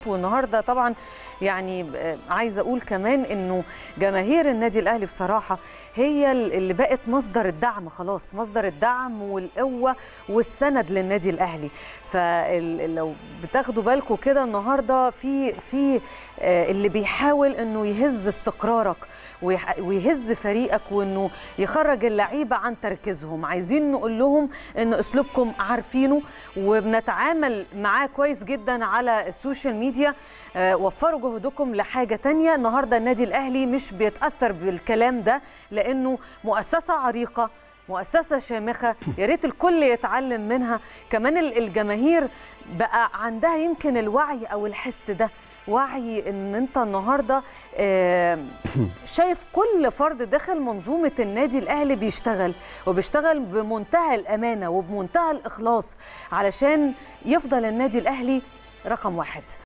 والنهارده طبعا يعني آه، عايزه اقول كمان انه جماهير النادي الاهلي بصراحه هي اللي بقت مصدر الدعم خلاص مصدر الدعم والقوه والسند للنادي الاهلي فلو بتاخدوا بالكم كده النهارده في في آه، اللي بيحاول انه يهز استقرارك ويح- ويهز فريقك وانه يخرج اللعيبه عن تركيزهم عايزين نقول لهم ان اسلوبكم عارفينه وبنتعامل معاه كويس جدا على السوشيال ميديا آه، وفروا جهدكم لحاجه تانية النهارده النادي الاهلي مش بيتاثر بالكلام ده لانه مؤسسه عريقه مؤسسة شامخة يا ريت الكل يتعلم منها كمان ال- الجماهير بقى عندها يمكن الوعي أو الحس ده وعي ان انت النهارده آه، شايف كل فرد داخل منظومه النادي الاهلي بيشتغل وبيشتغل بمنتهى الامانه وبمنتهى الاخلاص علشان يفضل النادي الاهلي رقم واحد